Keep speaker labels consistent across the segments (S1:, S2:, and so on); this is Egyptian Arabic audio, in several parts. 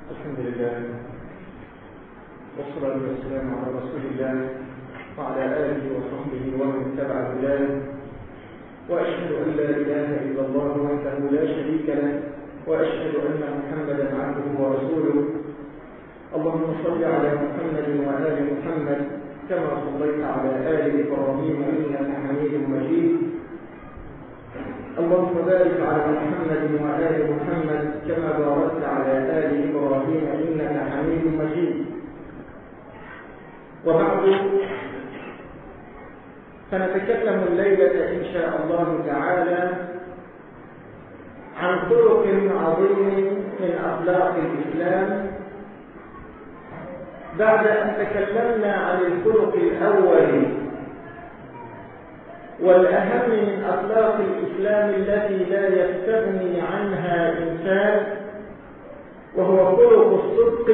S1: الحمد لله والصلاة والسلام على رسول الله وعلى آله وصحبه ومن اتبع هداه وأشهد أن لا إله إلا الله وحده لا شريك له وأشهد أن محمدا عبده ورسوله اللهم صل على محمد وآل محمد كما صليت على آل إبراهيم إنك حميد مجيد اللهم بارك على محمد وآل محمد كما باركت على آل إبراهيم إنك حميد مجيد وبعد فنتكلم الليلة إن شاء الله تعالى عن خلق عظيم من أخلاق الإسلام بعد أن تكلمنا عن الخلق الأول والأهم من أخلاق الإسلام التي لا يستغني عنها إنسان وهو خلق الصدق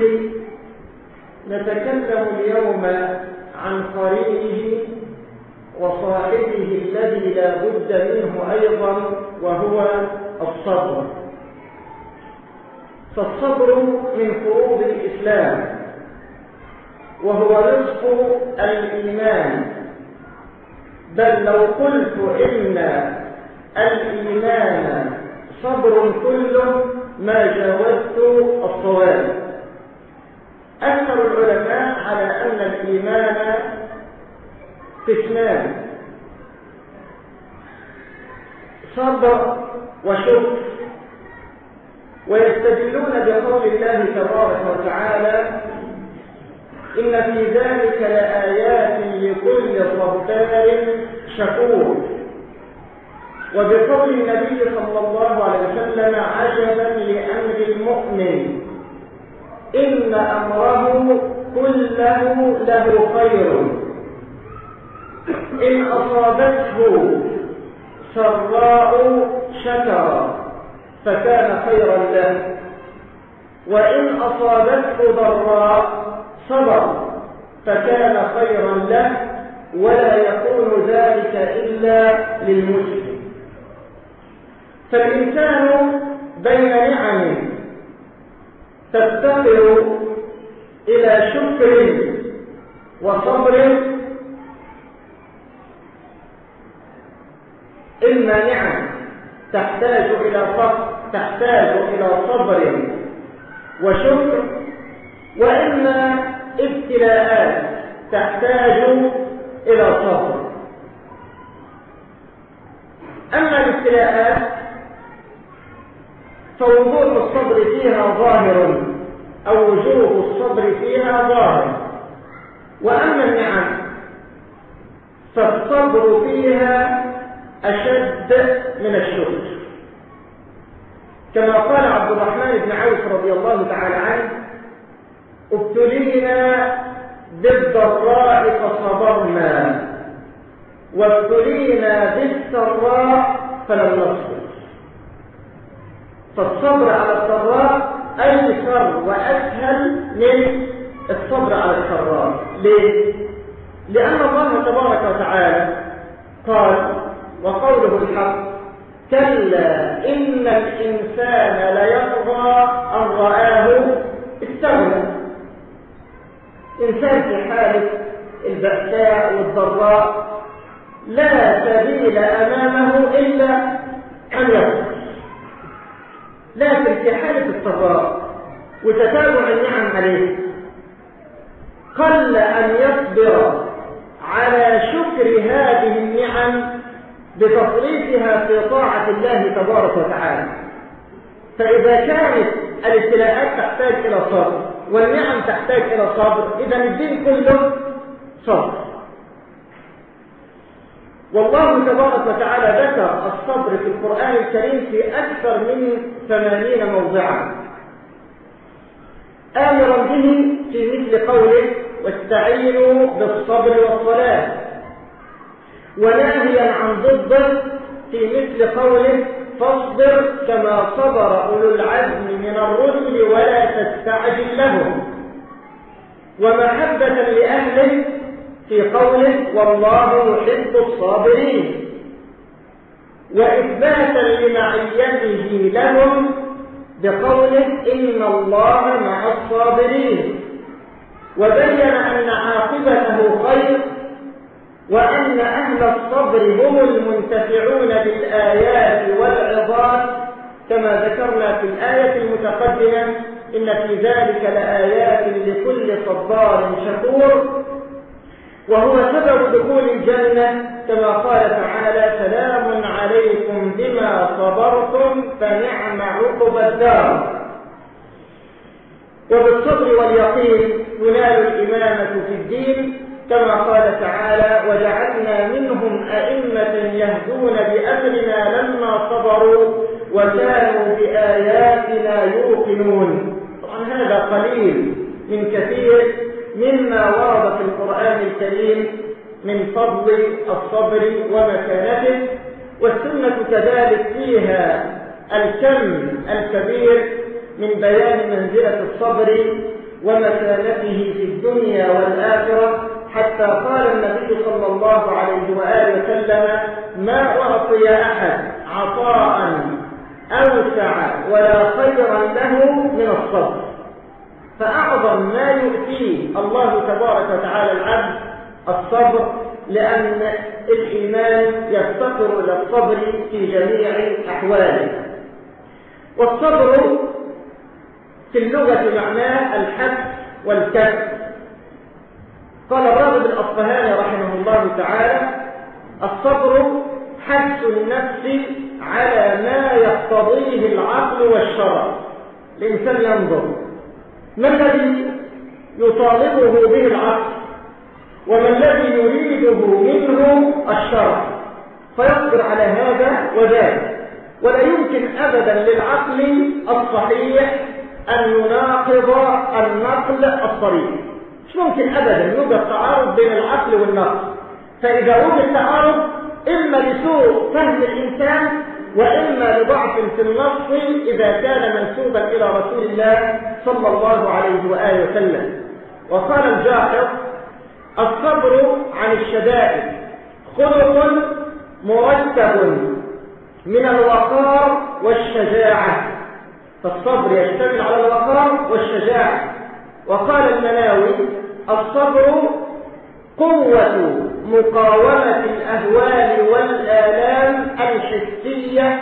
S1: نتكلم اليوم عن قرينه وصاحبه الذي لا بد منه أيضا وهو الصبر فالصبر من فروض الإسلام وهو رزق الإيمان بل لو قلت إن الإيمان صبر كله ما جاوزت الصواب أكثر العلماء على أن الإيمان قسمان صبر وشكر ويستدلون بقول الله تبارك وتعالى إن في ذلك لآيات لكل صبار شكور وبقول النبي صلى الله عليه وسلم عجبا لأمر المؤمن إن أمره كله له خير إن أصابته سراء شكر فكان خيرا له وإن أصابته ضراء صبر فكان خيرا له ولا يكون ذلك إلا للمسلم فالإنسان بين نعم تفتقر إلى شكر وصبر إما نعم تحتاج إلى صبر تحتاج إلى صبر وشكر وإما ابتلاءات تحتاج إلى صبر أما الابتلاءات فوضوح الصبر فيها ظاهر أو وجوه الصبر فيها ظاهر وأما النعم فالصبر فيها أشد من الشكر كما قال عبد الرحمن بن عوف رضي الله تعالى عنه ابتلينا بالضراء فصبرنا وابتلينا بالسراء فلم نصبر فالصبر على السراء ايسر واسهل من الصبر على السراء ليه لان الله تبارك وتعالى قال وقوله الحق كلا ان الانسان ليطغى ان راه استغنى إنسان في حالة البأساء والضراء لا سبيل أمامه إلا أن يصبر لكن في حالة الضراء وتتابع النعم عليه قل أن يصبر على شكر هذه النعم بتصريفها في طاعة الله تبارك وتعالى فإذا كانت الابتلاءات تحتاج إلى صبر والنعم تحتاج إلى صبر إذا الدين كله صبر والله تبارك وتعالى ذكر الصبر في القرآن الكريم في أكثر من ثمانين موضعا آمرا به في مثل قوله واستعينوا بالصبر والصلاة وناهيا عن ضده في مثل قوله فاصبر كما صبر أولو العزم من الرسل ولا تستعجل لهم ومحبة لأهله في قوله والله يحب الصابرين وإثباتا لمعيته لهم بقوله إن الله مع الصابرين وبين أن عاقبته خير وأن أهل الصبر هم المنتفعون بالآيات والعظات كما ذكرنا في الآية المتقدمة إن في ذلك لآيات لكل صبار شكور وهو سبب دخول الجنة كما قال تعالى سلام عليكم بما صبرتم فنعم عقب الدار وبالصبر واليقين تنال الإمامة في الدين كما قال تعالى وجعلنا منهم أئمة يهدون بأمرنا لما صبروا وكانوا بآياتنا يوقنون طبعا هذا قليل من كثير مما ورد في القرآن الكريم من فضل الصبر ومكانته والسنة كذلك فيها الكم الكبير من بيان منزلة الصبر ومكانته في الدنيا والآخرة حتى قال النبي صلى الله عليه وآله وسلم ما أعطي أحد عطاء أوسع ولا خيرا له من الصبر فأعظم ما يؤتيه الله تبارك وتعالى العبد الصبر لأن الإيمان يفتقر إلى الصبر في جميع أحواله والصبر في اللغة معناه الحث والكف قال الراغب الأصفهاني رحمه الله تعالى الصبر حث النفس على ما يقتضيه العقل والشرع الإنسان ينظر ما الذي يطالبه به العقل وما الذي يريده منه الشرع فيصبر على هذا وذاك ولا يمكن أبدا للعقل الصحيح أن يناقض النقل الصريح مش ممكن أبدا يوجد تعارض بين العقل والنقل فإذا وجد تعارض إما لسوء فهم الإنسان وإما لضعف في النص إذا كان منسوبا إلى رسول الله صلى الله عليه وآله وسلم وقال الجاحظ الصبر عن الشدائد خلق مركب من الوقار والشجاعة فالصبر يشتمل على الوقار والشجاعة وقال المناوي الصبر قوة مقاومة الأهوال والآلام الحسية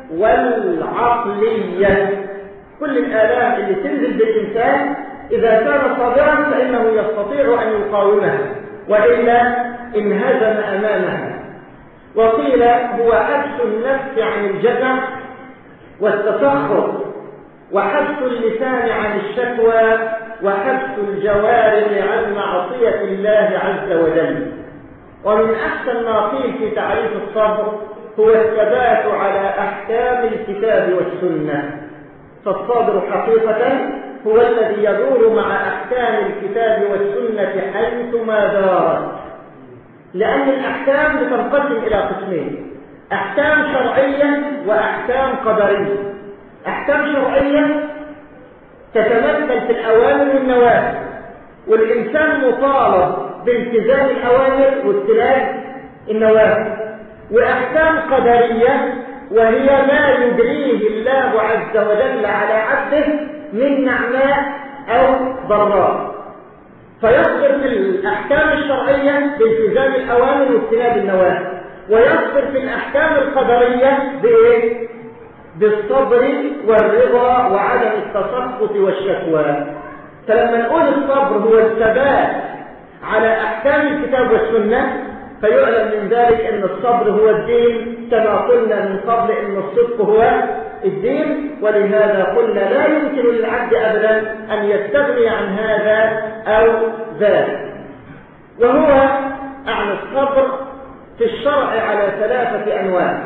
S1: والعقلية كل الآلام اللي تنزل بالإنسان إذا كان صابرا فإنه يستطيع أن يقاومها وإلا انهزم أمامها وقيل هو حبس النفس عن الجزع والتسخط وحبس اللسان عن الشكوى وحبس الجوارح عن معصية الله عز وجل ومن أحسن ما قيل في تعريف الصبر هو الثبات على أحكام الكتاب والسنة فالصابر حقيقة هو الذي يدور مع أحكام الكتاب والسنة حيثما دارت لأن الأحكام بتنقسم إلى قسمين أحكام شرعية وأحكام قدرية أحكام شرعية تتمثل في الأوامر والنواهي والإنسان مطالب بالتزام الأوامر واجتناب النواهي وأحكام قدرية وهي ما يجريه الله عز وجل على عبده من نعماء أو ضراء فيصبر في الأحكام الشرعية بالتزام الأوامر واجتناب النواهي ويصبر في الأحكام القدرية بإيه؟ بالصبر والرضا وعدم التسخط والشكوى فلما نقول الصبر هو الثبات على أحكام الكتاب والسنة فيعلم من ذلك أن الصبر هو الدين كما قلنا من قبل أن الصدق هو الدين ولهذا قلنا لا يمكن للعبد أبدا أن يستغني عن هذا أو ذاك وهو أعني الصبر في الشرع على ثلاثة أنواع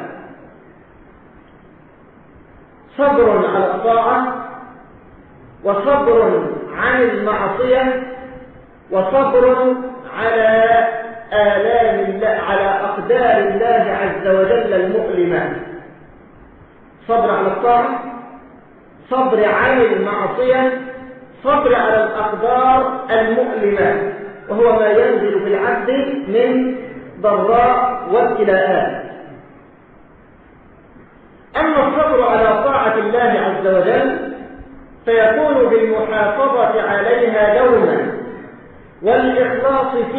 S1: صبر على الطاعة وصبر عن المعصية وصبر على آلام الله على أقدار الله عز وجل المؤلمة صبر على الطاعة صبر عن المعصية صبر على الأقدار المؤلمة وهو ما ينزل بالعبد من ضراء وابتلاءات أما الصبر على طاعة الله عز وجل فيكون بالمحافظة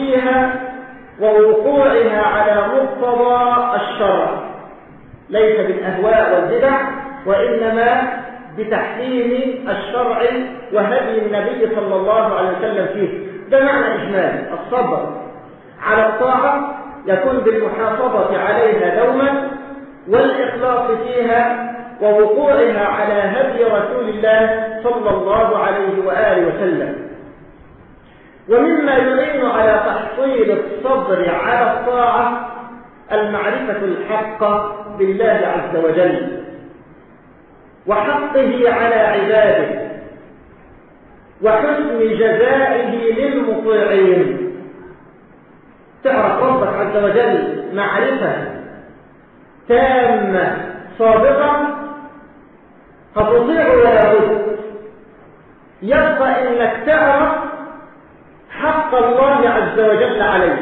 S1: فيها ووقوعها على مقتضى الشرع ليس بالأهواء والبدع وإنما بتحكيم الشرع وهدي النبي صلى الله عليه وسلم فيه ده معنى إجمالي الصبر على الطاعة يكون بالمحافظة عليها دوما والإخلاص فيها ووقوعها على هدي رسول الله صلى الله عليه وآله وسلم ومما يعين على تحصيل الصبر على الطاعة المعرفة الحقة بالله عز وجل وحقه على عباده وحسن جزائه للمطيعين تعرف ربك عز وجل معرفة تامة صادقة قد تطيع ولا بد يبقى انك تعرف حق الله عز وجل عليك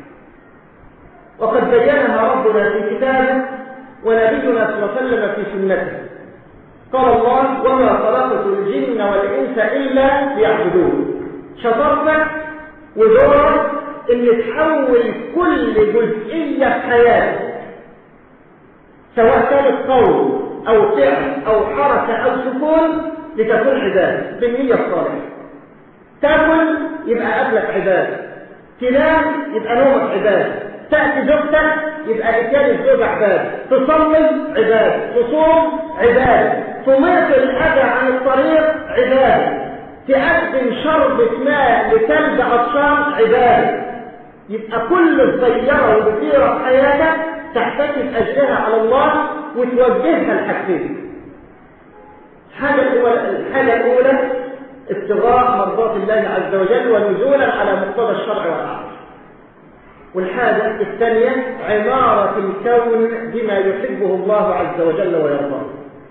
S1: وقد بينها ربنا في كتابه ونبينا صلى الله عليه وسلم في سنته قال الله وما خلقت الجن والانس الا ليعبدون شطرتك ودورك ان تحول كل جزئيه في حياتك سواء كانت قول او فعل او حركه او سكون لتكون عباده بالنيه الصالحه تاكل يبقى قبلك عباده تنام يبقى نومك عباده تأتي زوجتك يبقى إتيان الزوج عبادة تصلي عبادة تصوم عبادة تميط الأذى عن الطريق عبادة تقدم شربة ماء لكلب عطشان عبادة يبقى كل صغيرة وكبيرة في حياتك تحتسب أجرها على الله وتوجهها لحاجتين الحاجة الأولى الحاجة الأولى ابتغاء مرضات الله عز وجل ونزولا على مقتضى الشرع والعقل والحاجة الثانية عمارة الكون بما يحبه الله عز وجل ويرضاه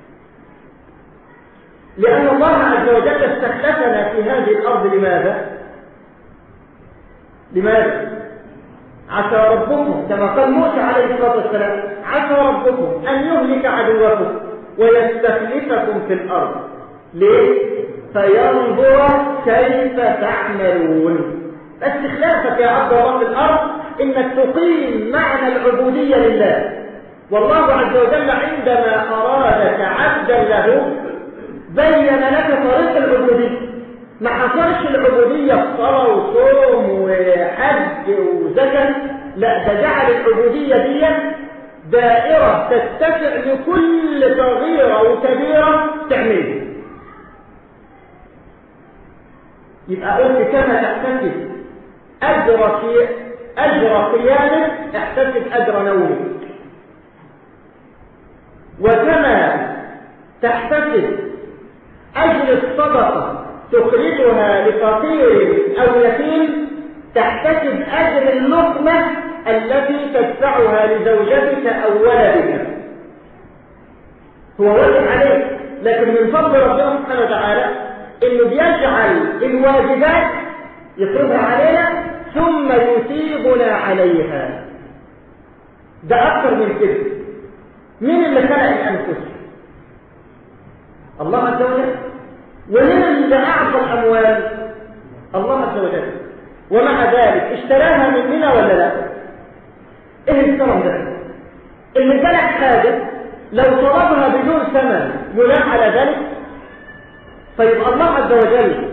S1: لأن الله عز وجل استخلفنا في هذه الأرض لماذا؟ لماذا؟ عسى ربكم كما قال موسى عليه الصلاة والسلام عسى ربكم أن يهلك عدوكم ويستخلفكم في الأرض ليه؟ فينظر كيف تعملون استخلافك يا عبد الله في الأرض إنك تقيم معنى العبودية لله والله عز وجل عندما أرادك عبدا له بين لك طريق العبودية ما حصلش العبودية في صلاة وصوم وحج وزكاة لا ده جعل العبودية دي دائرة تتسع لكل صغيرة وكبيرة تعملها يبقى قلت كما تحتسب أجر في أجر قيامك احتسب أجر نومك وكما تحتسب أجر الصدقة تخرجها لفقير أو يتيم تحتسب أجر اللقمة التي تدفعها لزوجتك أو ولدك هو واجب عليك لكن من فضل ربنا سبحانه وتعالى انه بيجعل الواجبات يفرضها علينا ثم يثيبنا عليها ده اكثر من كده مين اللي خلق الانفس الله عز وجل ومين اللي اعطى الاموال الله عز وجل ومع ذلك اشتراها مننا ولا لا ايه الكرم ده اللي ادالك حاجه لو طلبها بدون ثمن يلام على ذلك فيبقى الله عز وجل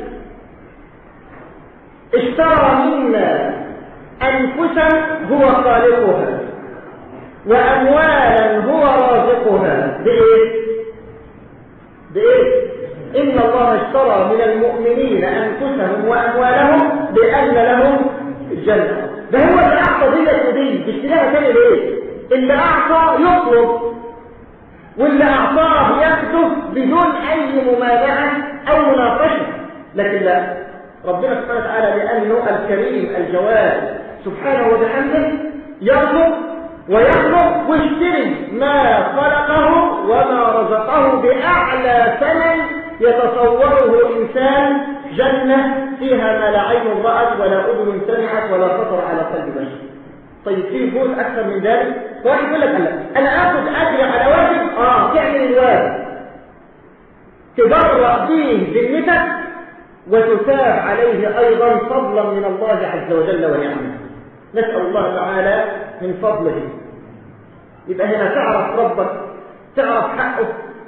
S1: اشترى منا أنفسا هو خالقها وأموالا هو رازقها بإيه؟ بإيه؟ إن الله اشترى من المؤمنين أنفسهم وأموالهم بأن لهم الجنة ده هو اللي أعطى دي ودي باشتراها تاني ليه؟ اللي أعطى يطلب واللي أعطاه ياخده بدون أي ممانعة أو مناقشة لكن لا ربنا سبحانه وتعالى لأنه الكريم الجواد سبحانه وبحمده يرزق ويخلق ويشتري ما خلقه وما رزقه بأعلى ثمن يتصوره إنسان جنة فيها ما لا عين رأت ولا أذن سمعت ولا خطر على قلب بشر طيب في فوز أكثر من ذلك واحد يقول لك لا أنا آخذ أجر على واجب آه تعمل الواجب تبرأ به ذمتك وتتاب عليه أيضا فضلا من الله عز وجل ونعمه نسأل الله تعالى من فضله يبقى هنا تعرف ربك تعرف حقه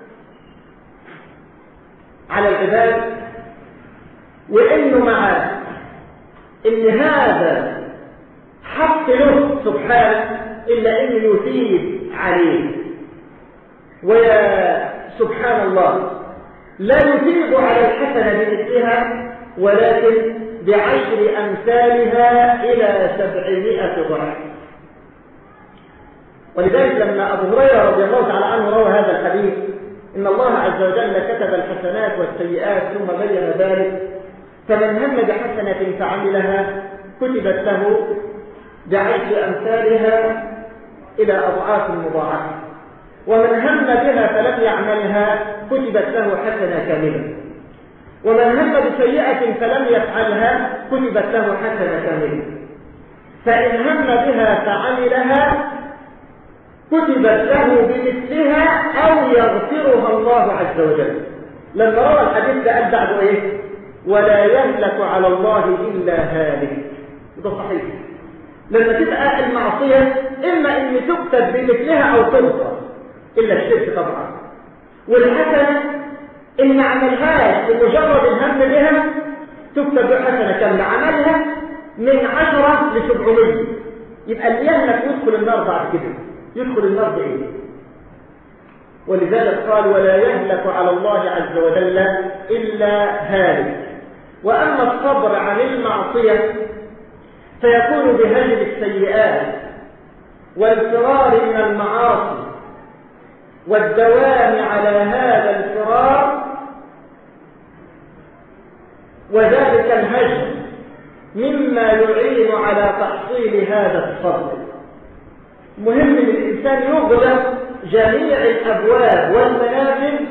S1: على العباد وإنه مع إن هذا حق له سبحانه إلا إنه يثيب عليه ويا سبحان الله لا يثيب على الحسنة بمثلها ولكن بعشر أمثالها إلى سبعمائة ضعف ولذلك لما أبو هريرة رضي الله تعالى عنه روى هذا الحديث إن الله عز وجل كتب الحسنات والسيئات ثم بين ذلك فمن هم بحسنة فعملها كتبت له بعشر أمثالها إلى أضعاف مضاعفة ومن هم بها فلم يعملها كتبت له حسنة كاملة ومن هم بسيئة فلم يفعلها كتبت له حسنة كاملة فإن هم بها فعملها كتبت له بمثلها أو يغفرها الله عز وجل لما روى الحديث ده قال بعده إيه ولا يهلك على الله إلا هالك ده صحيح لما تبقى المعصية إما أن تكتب بمثلها أو تغفر إلا الشرك طبعا والحسنة إن ما عملهاش بمجرد الهم بها تكتب بحسنة كاملة عملها من عشرة لسبعمية يبقى اللي يهلك يدخل النار بعد كده يدخل النار بإيه ولذلك قال ولا يهلك على الله عز وجل إلا هالك وأما الصبر عن المعصية فيكون بهجر السيئات والفرار من المعاصي والدوام على هذا الفرار وذلك الهجر مما يعين على تحصيل هذا الصبر مهم ان الانسان يغلق جميع الابواب والمنافذ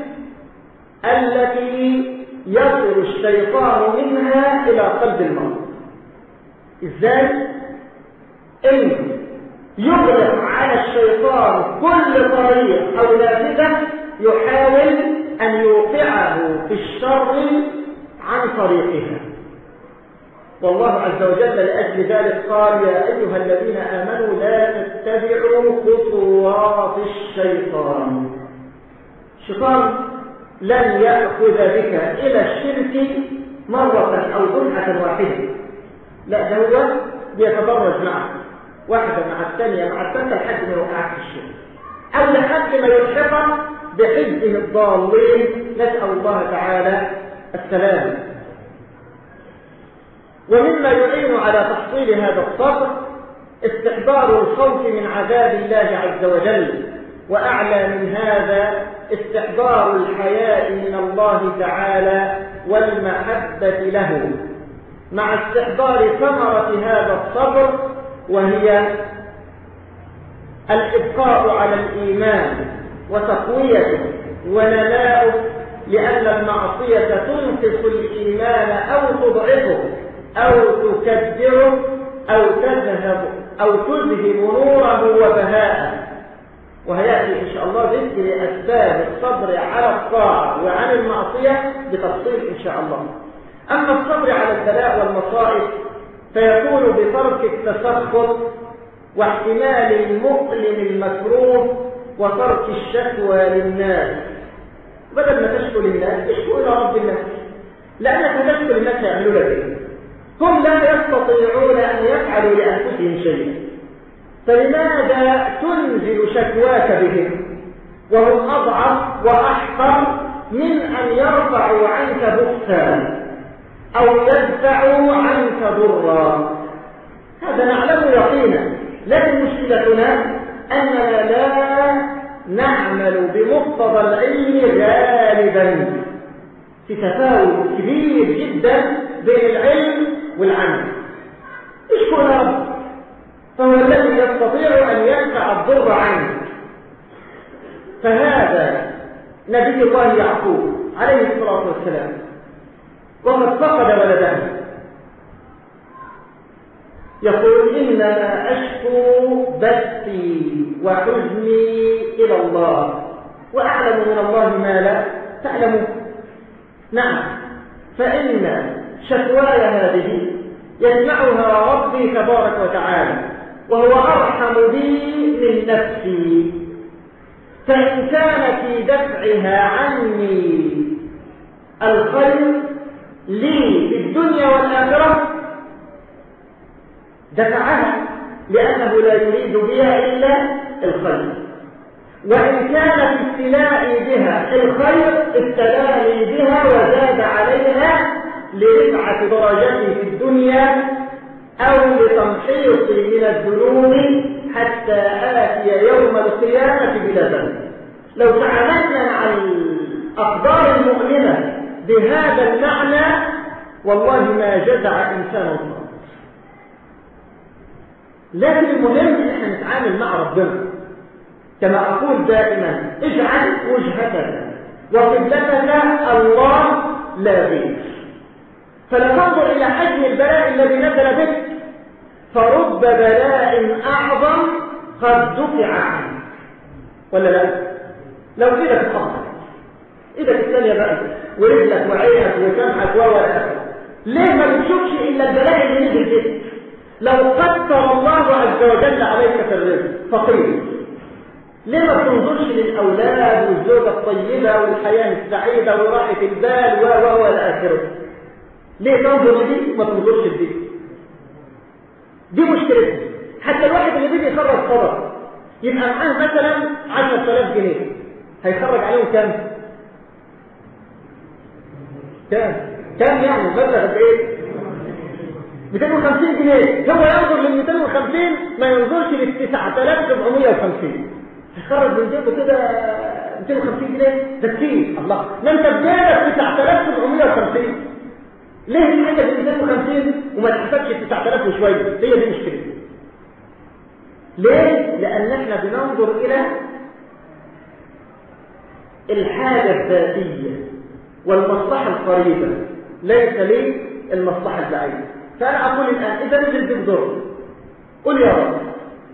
S1: التي يصل الشيطان منها الى قلب المرء ازاي ان يغلق على الشيطان كل طريق او نافذه يحاول ان يوقعه في الشر عن طريقها والله عز وجل لأجل ذلك قال يا أيها الذين آمنوا لا تتبعوا خطوات الشيطان الشيطان لن يأخذ بك إلى الشرك مرة أو دفعة واحدة لا ده هو بيتدرج معك واحدة مع الثانية مع الثالثة لحد ما يوقعك في الشرك أو لحد ما يلحقك بحزبه الضالين نسأل الله تعالى السلام ومما يعين على تحصيل هذا الصبر استحضار الخوف من عذاب الله عز وجل وأعلى من هذا استحضار الحياء من الله تعالى والمحبة له مع استحضار ثمرة هذا الصبر وهي الإبقاء على الإيمان وتقويته ونماؤه لأن المعصية تنقص الإيمان أو تضعفه أو تكدره أو تذهب أو تذهب نوره وبهاءه وهيأتي إن شاء الله ذكر أسباب الصبر على الطاعة وعن المعصية بتفصيل إن شاء الله أما الصبر على البلاء والمصائب فيكون بترك التسخط واحتمال المؤلم المكروه وترك الشكوى للناس بدل ما تشكو للناس اشكو إلى رب الناس لأنك تشكو للناس يعملوا لك إيه هم لا يستطيعون أن يفعلوا لأنفسهم شيئا فلماذا تنزل شكواك بهم وهم أضعف وأحقر من أن يرفعوا عنك بؤسا أو يدفعوا عنك ضرا هذا نعلم يقينا لكن مشكلتنا أننا لا نعمل بمقتضى العلم غالبا في تفاوت كبير جدا بين العلم والعمل اشكر رب فهو الذي يستطيع أن يدفع الضر عنك فهذا نبي الله يعقوب عليه الصلاة والسلام وقد فقد ولده يقول إنما أشكو بثي وحزني إلى الله وأعلم من الله ما لا تعلمون نعم فإن شكواي هذه يسمعها ربي تبارك وتعالى وهو أرحم بي من نفسي فإن كان في دفعها عني الخير لي في الدنيا والآخرة دفعها لأنه لا يريد بها إلا الخير وإن كان في ابتلاء بها الخير ابتلاني بها وزاد عليها لرفعة درجتي في الدنيا أو لتمحيصي من الذنوب حتى آتي يوم القيامة بلا ذنب لو تعاملنا مع الأقدار المؤلمة بهذا المعنى والله ما جزع إنسان صالح لكن المهم ان احنا نتعامل مع ربنا كما اقول دائما اجعل وجهتك وقبلتك الله لا غير فلننظر الى حجم البلاء الذي نزل بك فرب بلاء اعظم قد دفع عنك ولا لا لو كده تتخطر ايدك الثانيه بقى ورجلك وعينك وسمعك و ليه ما بتشوفش الا البلاء اللي نزل بك لو قدر الله عز وجل عليك في الرزق فقير ليه ما تنظرش للاولاد والزوجه الطيبه والحياه السعيده وراحه البال و و الى اخره ليه تنظر لدي وما تنظرش لدي دي مشكلتها حتى الواحد اللي بيجي يخرج صدقه يبقى معاه مثلا 10000 جنيه هيخرج عليهم كام كام كام يعني مبلغ قد ايه 250 جنيه هو ينظر لل 250 ما ينظرش لل 9750 هيخرج من جيبه كده 250 جنيه ده كتير الله ما انت بجيبك 9750 ليه دي عندك 250 وما تحسبش 9000 وشويه هي دي مشكلة ليه لان احنا بننظر الى الحاجه الذاتيه والمصلحه القريبه ليس لي المصلحه البعيده فانا اقول الان اذا نزل بالضر قل يا رب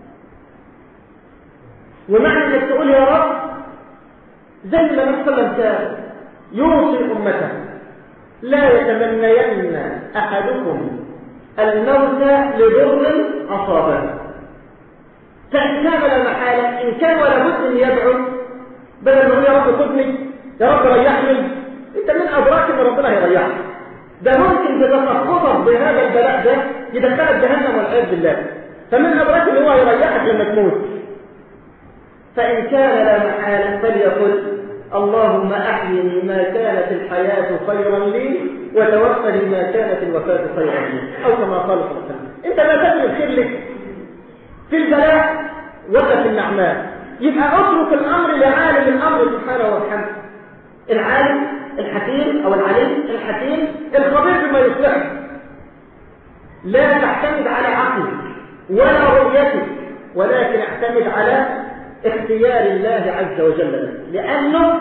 S1: ومعنى انك تقول يا رب زي ما النبي صلى الله عليه وسلم كان يوصي امته لا يتمنين احدكم الموت لضر اصابه فان كان لا محاله ان كان ولا بد ان يدعو بدل ما يقول يا رب خذني يا رب ريحني انت من ادراك ان ربنا هيريحك ده ممكن تتخطط بهذا البلاء ده يدخلك جهنم والعياذ بالله فمن ادراك ان هو يريحك لما تموت فان كان لا محاله فليقل اللهم احيني ما كانت الحياه خيرا لي وتوفني ما كانت الوفاه خيرا لي او كما قال صلى الله عليه وسلم انت ما تجد الخير لك في البلاء ولا في النعماء يبقى اترك الامر لعالم الامر سبحانه وتعالى العالم الحكيم او العليم الحكيم الخبير بما يصلحك لا تعتمد على عقلك ولا رؤيتك ولكن اعتمد على اختيار الله عز وجل لك لانه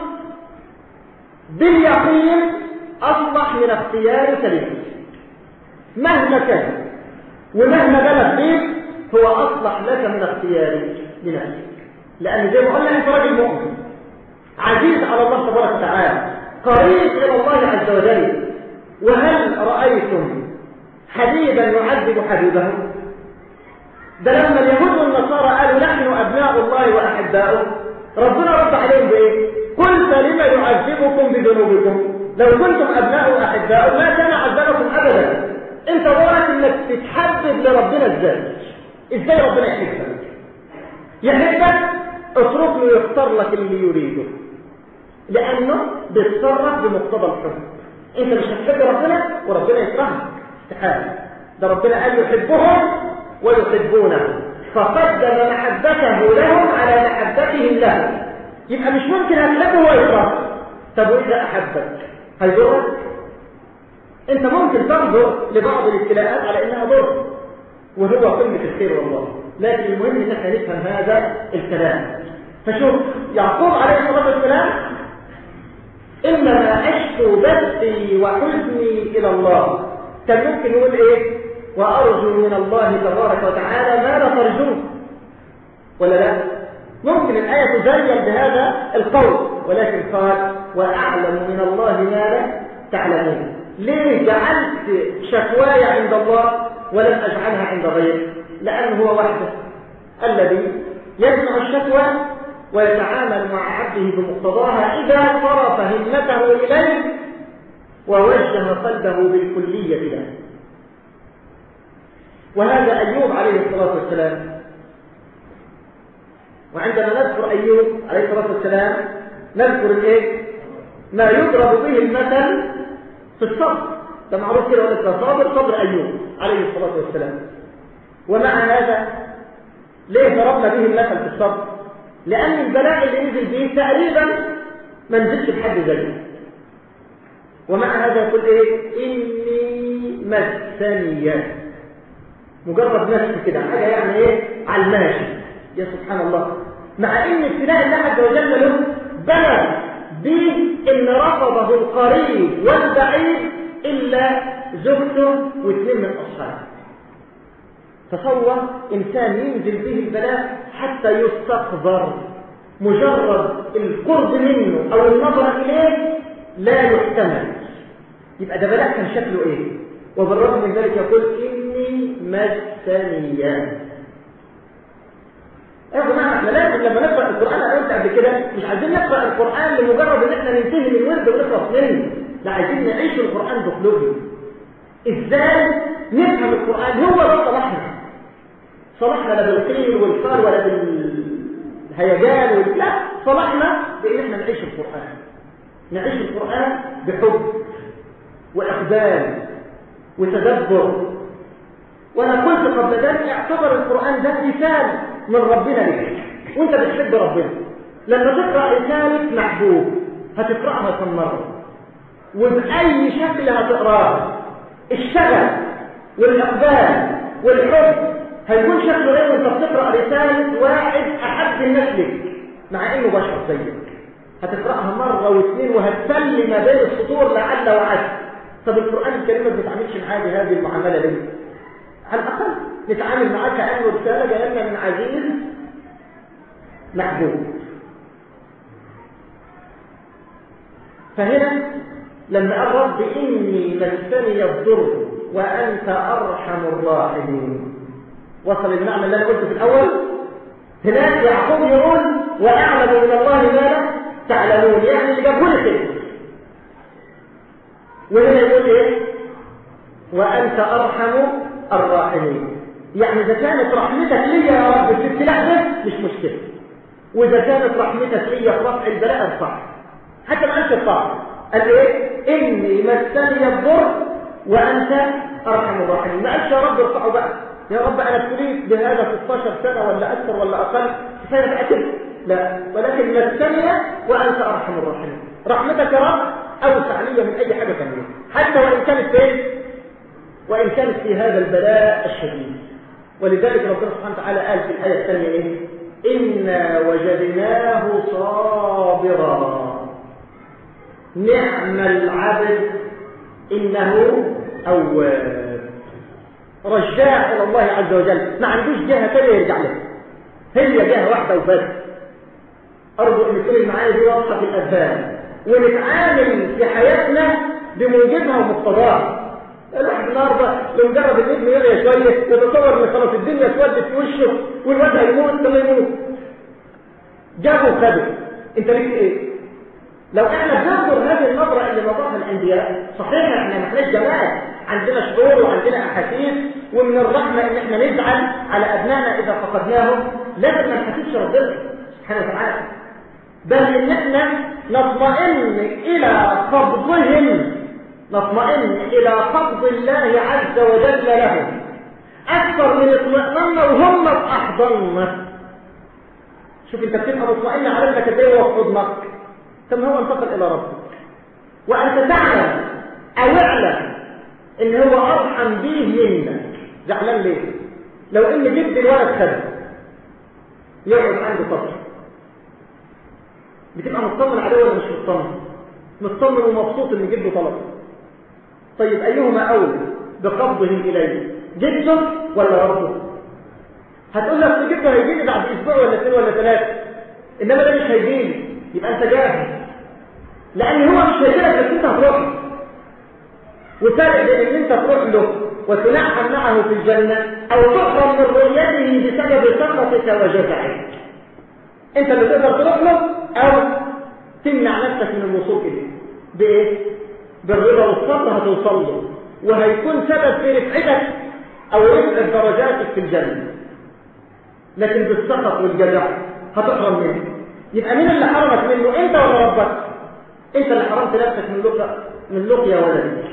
S1: باليقين اصلح من اختيارك لك مهما كان ومهما بلغ فيك هو اصلح لك من اختيارك لنفسك لان زي ما قلنا انت راجل مؤمن عزيز على الله تبارك وتعالى قريب الى الله عز وجل وهل رايتم حبيبا يعذب حبيبه ده لما اليهود والنصارى قالوا نحن ابناء الله واحباؤه ربنا رد عليهم بايه قل فلم يعذبكم بذنوبكم لو كنتم ابناء واحباؤه ما كان عذبكم ابدا انت دورك انك تتحبب لربنا ازاي ازاي ربنا يحبك يحبك اترك له يختار لك اللي يريده لانه بيتصرف بمقتضى الحب انت مش هتحب ربنا وربنا يكرهك استحاله ده ربنا قال يحبهم ويحبونه فقدم محبته لهم على محبتهم له يبقى مش ممكن هتحبه ويكرهك طب واذا احبك هيضرك انت ممكن تنظر لبعض الابتلاءات على انها ضر وهو قمه الخير والله لكن المهم ان احنا نفهم هذا الكلام فشوف يعقوب عليه الصلاه والسلام انما اشكو بثي وحزني الى الله كان ممكن يقول ايه وارجو من الله تبارك وتعالى ما لا ترجوه ولا لا ممكن الايه تزين بهذا القول ولكن قال واعلم من الله ما لا تعلمون ليه جعلت شكواي عند الله ولم أجعلها عند غيري لأنه هو وحده الذي يسمع الشكوى ويتعامل مع عبده بمقتضاها إذا صرف همته إليه ووجه قلبه بالكلية له وهذا أيوب عليه الصلاة والسلام وعندما نذكر أيوب عليه الصلاة والسلام نذكر الايه ما يضرب به المثل في الصبر ده معروف كده ولا صابر صبر أيوب عليه الصلاة والسلام ومع هذا ليه ضربنا به المثل في الصبر لأن البلاء اللي نزل به تقريبا ما نزلش بحد زيه ومع هذا يقول ايه إني مسني مجرد نفس كده حاجة يعني ايه على الماشي يا سبحان الله مع ان ابتلاء الله عز وجل له بلغ به ان رفضه القريب والبعيد الا زوجته واثنين من اصحابه تصور انسان ينزل به البلاء حتى يستقذر مجرد القرب منه او النظر اليه لا يحتمل يبقى ده بلاء كان شكله ايه وبالرغم من ذلك يقول اني مسنيا يا جماعه احنا لازم لما نقرا القران انا قلت قبل كده مش عايزين نقرا القران لمجرد ان احنا ننتهي من ورد ونخلص منه لا عايزين نعيش القران بقلوبنا ازاي نفهم القران هو ده صلاحنا صلاحنا لا بالقيل والفار ولا بالهيجان وال... لا صلاحنا بان احنا نعيش القران نعيش القران بحب واقبال وتدبر وانا قلت قبل ذلك اعتبر القران ده رساله من ربنا لك وانت بتحب ربنا لما تقرا رساله محبوب هتقراها كم مره وباي شكل هتقراها الشغف والاقبال والحب هيكون شكله ايه وانت بتقرا رساله واحد احب الناس لك مع انه بشر زيك هتقراها مره واثنين وهتسلي ما بين السطور لعل وعسى طب القران الكريم ما بيتعاملش معاه بهذه المعامله دي على الاقل نتعامل معاه كانه رساله جايه لنا من عزيز محبوب فهنا لما قال رب اني مسني الضر وانت ارحم الراحمين وصل المعنى اللي انا قلته في الاول هناك يعقوب يقول واعلم من الله ما لا تعلمون يعني اللي جابه لي كده وهنا يقول ايه وانت ارحم الراحمين يعني اذا كانت رحمتك لي يا رب في الابتلاء ده مش مشكله واذا كانت رحمتك لي في رفع البلاء صح حتى ما قالش الطاعه قال ايه اني مسني الضر وانت ارحم الراحمين ما قالش يا رب ارفعه بقى يا رب انا ابتليت بهذا 16 سنه ولا اكثر ولا اقل كفايه بقى كده لا ولكن مسني وانت ارحم الراحمين رحمتك يا رب اوسع لي من اي حاجه ثانيه حتى وان كانت فين وان كانت في هذا البلاء الشديد ولذلك ربنا سبحانه وتعالى قال في الايه الثانيه ايه انا وجدناه صابرا نعم العبد انه اواب رجاع الى الله عز وجل ما عندوش جهه ثانيه يرجع لها هي جهه واحده وبس ارجو ان تكون المعاني دي واضحه في الاذهان ونتعامل في حياتنا بموجبها ومقتضاها الواحد النهارده لو مجرد ان ابنه يغيى شويه يتصور ان خلاص الدنيا اسودت في وشه والواد هيموت ثم يموت جابوا وخدوا انت ليك ايه؟ لو احنا بننظر هذه النظره اللي نظرها الانبياء صحيح احنا ما احناش جماعه عندنا شعور وعندنا احاسيس ومن الرحمه ان احنا نزعل على ابنائنا اذا فقدناهم لكن ما نحسبش ربنا سبحانه وتعالى بل ان احنا نطمئن الى قبضهم نطمئن الى قبض الله عز وجل لهم اكثر من اطمئننا وهم في احضاننا شوف انت بتبقى مطمئن على انك ازاي هو في حضنك ثم هو انتقل الى ربك وانت تعلم او اعلم ان هو ارحم به منك زعلان ليه لو ان جبت الولد خده يقعد عنده طفل بتبقى مطمن عليه ولا مش مطمن مطمن ومبسوط ان جده طلب طيب ايهما اولى بقبضه اليه جده ولا ربه هتقول لك جده هيجيني بعد اسبوع ولا اثنين ولا ثلاثه انما ده مش هيجيني يبقى انت جاهز لان هو مش هيجيلك بس انت هتروح وفرق بين ان انت تروح له وتنعم معه في الجنة او تحرم من رؤيته بسبب سخطك وجزعك انت اللي تقدر تروح له او تمنع نفسك من الوصول اليه بايه بالرضا والصبر هتوصل له وهيكون سبب في رفعتك او رفع درجاتك في الجنة لكن بالسخط والجزع هتحرم منه يبقى مين اللي حرمك منه انت ولا ربك انت اللي حرمت نفسك من لقيا من لقيا ولدك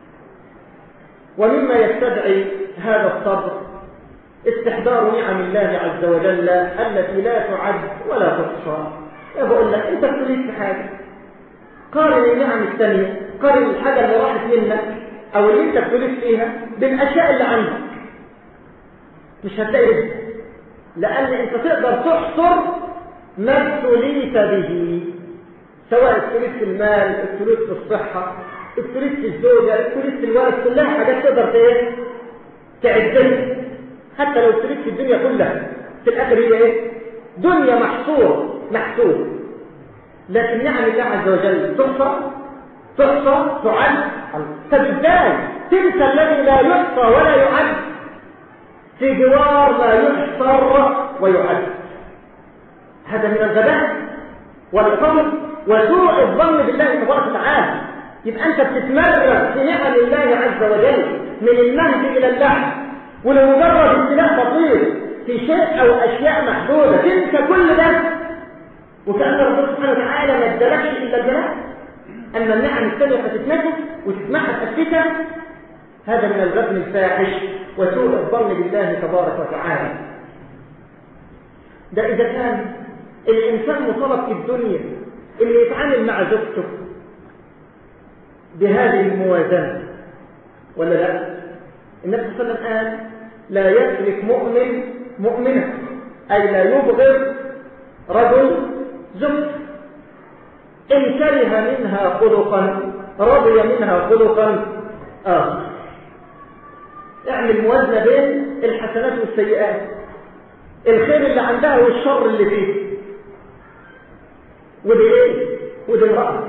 S1: ومما يستدعي هذا الصبر استحضار نعم الله عز وجل التي لا تعد ولا تحصى يا بقول لك انت بتريد في حاجه قارن النعم الثانيه قارن الحاجه اللي راحت منك او اللي انت بتريد فيها بالاشياء اللي عندك مش هتلاقي لان انت تقدر تحصر ما ابتليت به سواء ابتليت في المال ابتليت في الصحه ابتليت في الزوجه ابتليت في الولد كلها حاجات تقدر ايه تعدها حتى لو ابتليت في الدنيا كلها في الاخر هي ايه دنيا محصور محسوب لكن نعم الله عز وجل تحصى تحصى تعد طب ازاي تنسى الذي لا يحصى ولا يعد في جوار لا يحصر ويعد هذا من الغباء والفضل وسوء الظن بالله تبارك وتعالى يبقى انت بتتمرن في نعم الله عز وجل من المهد الى اللحم ولمجرد ابتلاء بسيط في شيء او اشياء محدوده تنسى كل ده وكان ربنا سبحانه وتعالى ما ادالكش الا الجلال اما النعم الثانيه فتتنسى وتتمحى تاسسها هذا من الغبن الفاحش وسوء الظن بالله تبارك وتعالى ده اذا كان الانسان مطالب في الدنيا اللي يتعامل مع زوجته بهذه الموازنة ولا لا النبي صلى الله عليه وسلم قال لا يترك مؤمن مؤمنة أي لا يبغض رجل زوجته إن كره منها خلقا رضي منها خلقا آخر اعمل موازنة بين الحسنات والسيئات الخير اللي عندها والشر اللي فيه ودي ايه ودي امرأة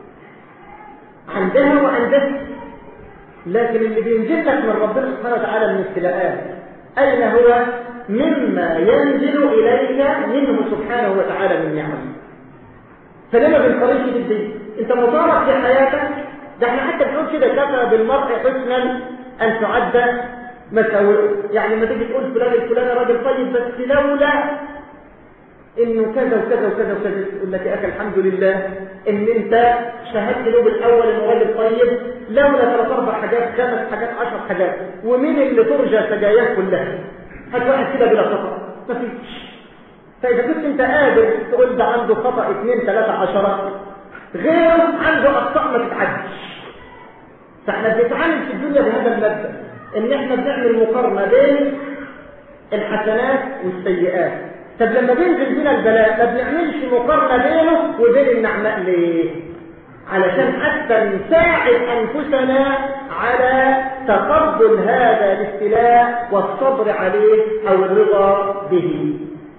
S1: عندها وعندها لكن اللي بينزل لك من ربنا سبحانه وتعالى من ابتلاءات أين هو مما ينزل إليك منه سبحانه وتعالى من نعم فلما بنقارنش بالدين انت مطالب في حياتك ده احنا حتى بنقول كده كفى بالمرء حسنا ان تعد مساوئه يعني ما تيجي تقول فلان الفلاني راجل طيب بس لولا انه كذا وكذا وكذا وكذا يقول لك يا اخي الحمد لله ان انت شهدت له بالاول انه راجل طيب لولا ثلاث اربع حاجات خمس حاجات عشر حاجات ومين اللي ترجى سجاياه كلها هات واحد كده بلا خطا مفيش فاذا كنت انت قادر تقول ده عنده خطا اثنين ثلاثه عشره غيره عنده اخطاء ما تتعدش فاحنا بنتعامل في الدنيا بهذا المبدا ان احنا بنعمل مقارنه بين الحسنات والسيئات طب لما بينزل بينا البلاء ما بنعملش مقارنه بينه وبين النعماء ليه علشان حتى نساعد انفسنا على تقبل هذا الابتلاء والصبر عليه او الرضا به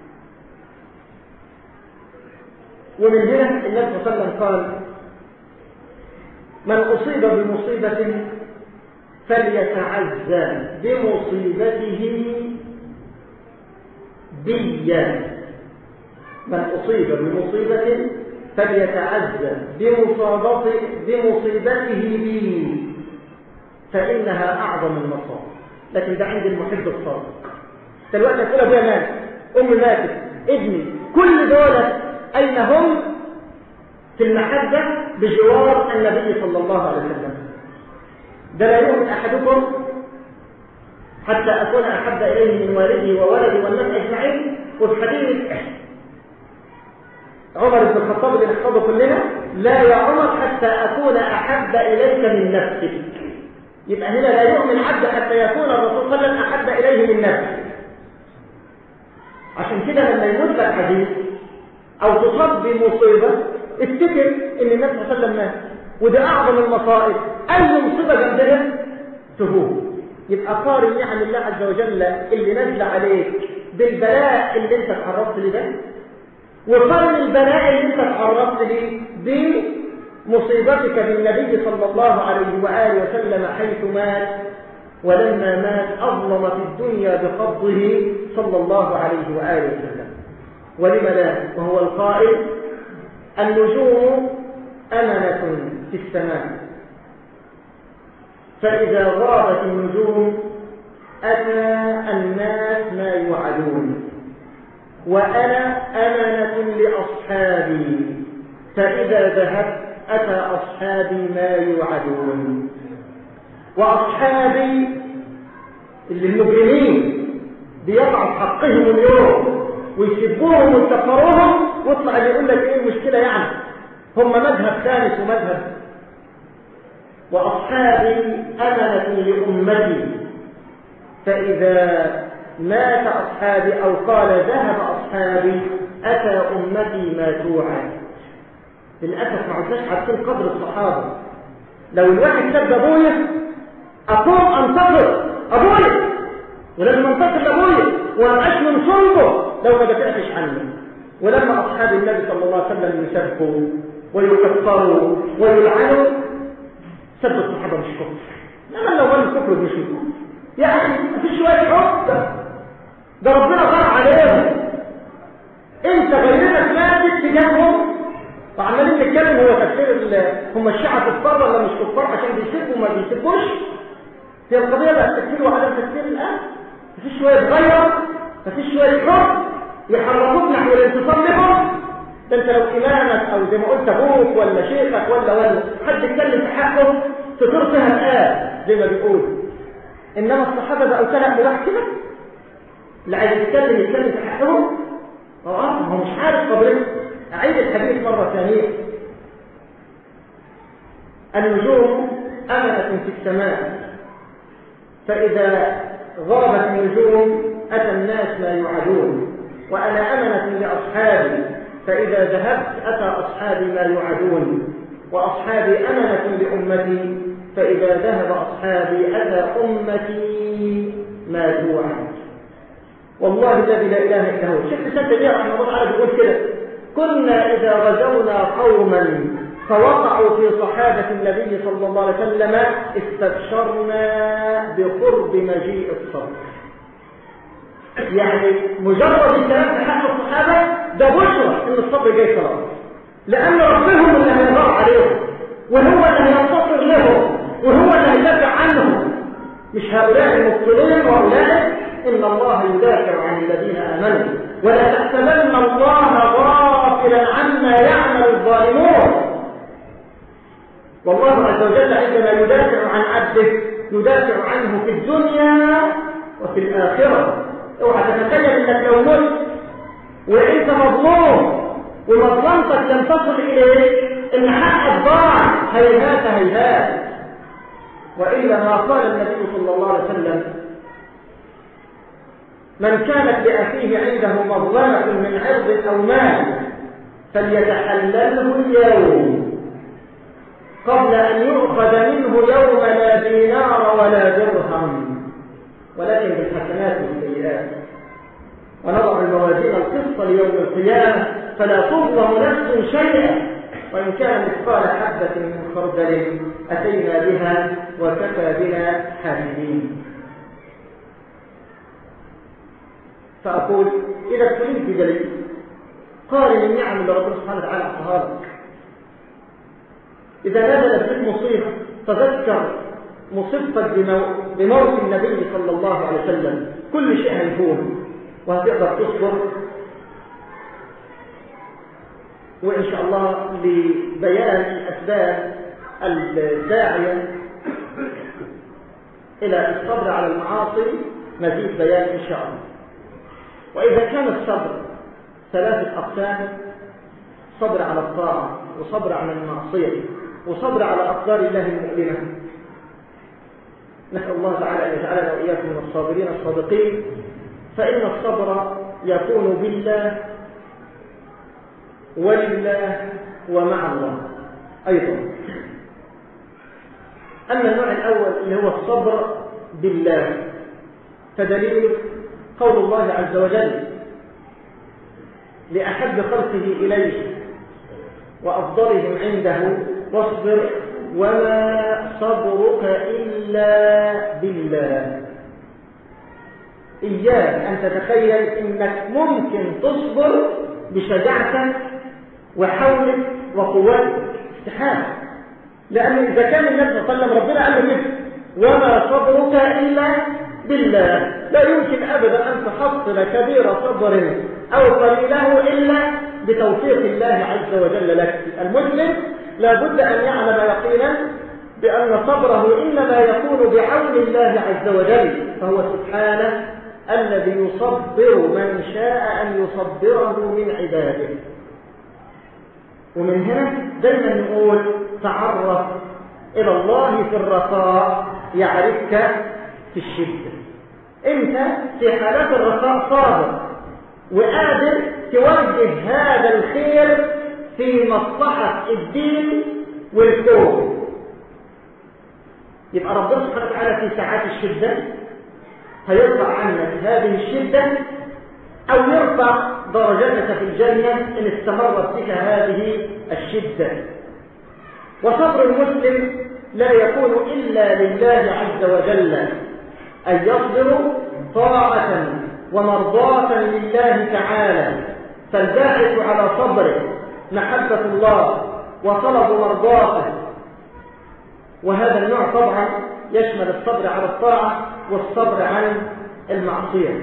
S1: ومن هنا النبي صلى الله عليه وسلم قال من اصيب بمصيبه فليتعزى بمصيبته بيا من أصيب بمصيبة فليتعزى بمصابته بمصيبته بي فإنها أعظم المصاب لكن ده عند المحب الصادق دلوقتي تقول أبويا مات أمي ماتت ابني كل دول أين هم في المحبة بجوار النبي صلى الله عليه وسلم ده لا يؤمن أحدكم حتى أكون أحب إليه من والده وولدي والناس أجمعين وفي حديث عمر بن الخطاب اللي نحفظه كلنا لا يا عمر حتى أكون أحب إليك من نفسك يبقى هنا لا يؤمن عبد حتى يكون الرسول صلى الله عليه وسلم أحب إليه من نفسه عشان كده لما يموت لك حديث أو تصاب بمصيبة افتكر إن النبي صلى الله عليه وسلم مات وده أعظم المصائب أي مصيبة جنبها تهون يبقى قارن نعم الله عز وجل اللي نزل عليك بالبلاء اللي انت تعرضت ليه ده وقارن البلاء اللي انت تعرضت ليه مصيبتك بالنبي صلى الله عليه وآله وسلم حيث مات ولما مات أظلم في الدنيا بقبضه صلى الله عليه وآله وسلم ولم لا وهو القائل النجوم أمنة في السماء فإذا غابت النجوم أتى الناس ما يوعدون وأنا أمنة لأصحابي فإذا ذهبت أتى أصحابي ما يوعدون وأصحابي اللي المجرمين بيقع في حقهم اليوم ويسبوهم ويكفروهم واطلع اللي يقول لك ايه المشكله يعني هم مذهب ثالث ومذهب واصحابي امنه لامتي فاذا مات اصحابي او قال ذهب اصحابي اتى امتي ما توعد للاسف ما عدناش عارفين قدر الصحابه لو الواحد سب ابويا اقوم انتظر ابويا ولازم انتظر لابويا وابقاش من صلبه لو ما دافعتش عنه ولما اصحاب النبي صلى الله عليه وسلم يسبوا ويكفروا ويلعنوا سب الصحابه مش كفر انما لو قال الكفر مش كفر يا اخي مفيش شويه حب ده ربنا غار عليهم انت غيرتك ماتت تجاههم وعمالين نتكلم هو تفسير هم الشيعة كفار ولا مش كفار عشان بيسبوا وما بيسبوش هي القضية بقى تفسير وعدم تفسير الآن مفيش شوية غير مفيش شوية حب يحركوك نحو الانتصار لهم ده انت لو امامك او زي ما قلت ابوك ولا شيخك ولا ولا حد يتكلم في حقه تطير فيها الآن زي ما بيقول انما الصحابة بقوا كلام لواحد كده اللي عايز يتكلم يتكلم في حقهم اه هو مش عارف قضيته أعيد الحديث مرة ثانية النجوم أمنة في السماء فإذا غربت النجوم أتى الناس ما يوعدون وأنا أمنة لأصحابي فإذا ذهبت أتى أصحابي ما يوعدون وأصحابي أمنة لأمتي فإذا ذهب أصحابي أتى أمتي ما توعد والله الذي لا إله إلا هو شيخ سنة تيمية رحمه الله تعالى بيقول كده كنا إذا غزونا قوما فوقعوا في صحابة النبي صلى الله عليه وسلم استبشرنا بقرب مجيء الصبر يعني مجرد الكلام في حق الصحابة ده بشرى ان الصبر جاي خلاص لأن ربهم اللي هيضر عليهم وهو اللي هينتصر لهم وهو اللي هيدافع عنهم مش هؤلاء المبطلين وأولئك إن الله يدافع عن الذين آمنوا ولا تحسبن الله غافلا عما يعمل الظالمون والله عز وجل عندما يدافع عن عبده يدافع عنه في الدنيا وفي الآخرة اوعى تتخيل انك لو مت وانت مظلوم ومظلمتك لم تصل اليه ان حقك ضاع هيهات هيهات والا ما قال النبي صلى الله عليه وسلم من كانت لأخيه عنده مظلمة من عرض أو مال فليتحلله اليوم قبل أن يؤخذ منه يوم لا دينار ولا درهم ولكن بالحسنات والسيئات ونضع الموازين القسط ليوم القيامة فلا تظلم نفس شيئا وإن كان مثقال حبة من خردل أتينا بها وكفى بنا حامدين فأقول إذا ابتليت بدليل قارن النعم اللي ربنا سبحانه وتعالى أعطاها لك إذا نزلت بك مصيبة تذكر مصيبتك بموت النبي صلى الله عليه وسلم كل شيء هيكون وهتقدر تصبر وإن شاء الله لبيان الأسباب الداعية إلى الصبر على المعاصي مزيد بيان إن شاء الله وإذا كان الصبر ثلاثة أقسام صبر على الطاعة وصبر على المعصية وصبر على أقدار الله المؤلمة نسأل الله تعالى أن يجعلنا وإياكم من الصابرين الصادقين فإن الصبر يكون بالله ولله ومع الله أيضا أما النوع الأول اللي هو الصبر بالله فدليله قول الله عز وجل لأحب خلقه إليه وأفضلهم عنده واصبر وما صبرك إلا بالله إياك أن تتخيل أنك ممكن تصبر بشجاعتك وحولك وقوتك استحالة لأن إذا كان النبي صلى الله عليه وسلم ربنا قال له كده وما صبرك إلا بالله لا يمكن أبدا أن تحصل كبير صبر أو قليله إلا بتوفيق الله عز وجل لك المسلم لا بد أن يعلم يقينا بأن صبره إنما يكون بعون الله عز وجل فهو سبحانه الذي يصبر من شاء أن يصبره من عباده ومن هنا دايما نقول تعرف إلى الله في الرخاء يعرفك في الشدة انت في حالات الرخاء صابر وقادر توجه هذا الخير في مصلحة الدين والكون يبقى ربنا سبحانه وتعالى في ساعات الشدة هيرفع عنك هذه الشدة أو يرفع درجتك في الجنة إن استمرت بك هذه الشدة وصبر المسلم لا يكون إلا لله عز وجل أن يصبر طاعة ومرضاة لله تعالى فالباعث على صبره محبة الله وطلب مرضاته وهذا النوع طبعا يشمل الصبر على الطاعة والصبر عن المعصية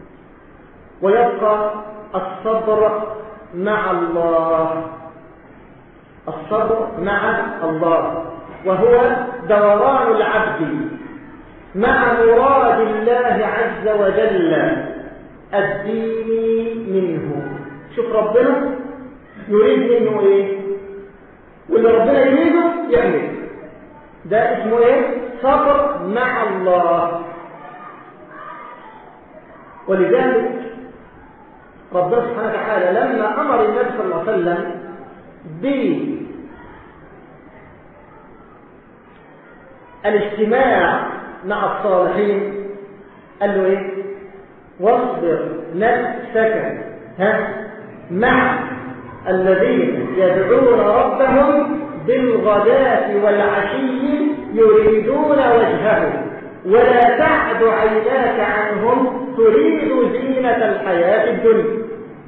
S1: ويبقى الصبر مع الله الصبر مع الله وهو دوران العبد مع مراد الله عز وجل الدين منه شوف ربنا يريد منه ايه واللي ربنا يريده يعمل ده اسمه ايه صبر مع الله ولذلك ربنا سبحانه وتعالى لما امر النبي صلى الله عليه وسلم بالاجتماع مع الصالحين قال له ايه واصبر نفسك ها مع الذين يدعون ربهم بالغداة والعشي يريدون وجهه ولا تعد عيناك عنهم تريد زينة الحياة الدنيا